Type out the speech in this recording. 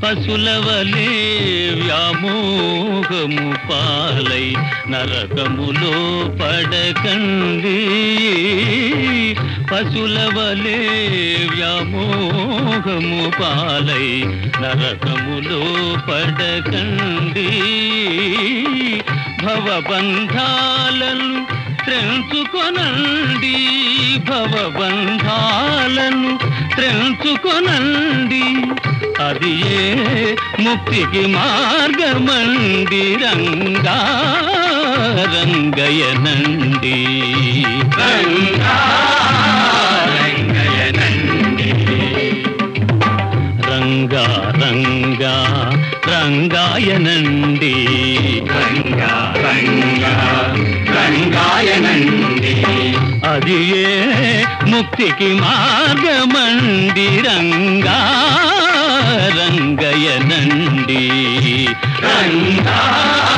పశులవలే వ్యామోహము పాలై నరకములో పడకండి పశులవలే వ్యామోహము పాలై నరకములో పడకండి భవబంధాలను త్రెంచుకొనండి భవబంధాలను త్రెంచుకొనండి అది ఏ ముక్తికి మార్గమండి రంగా రంగయనండి రంగా రంగయనండి రంగా రంగా రంగాయనండి రంగా రంగా రంగాయనండి అది ఏ ముక్తికి మార్గమండి రంగా రంగయనండి రంగా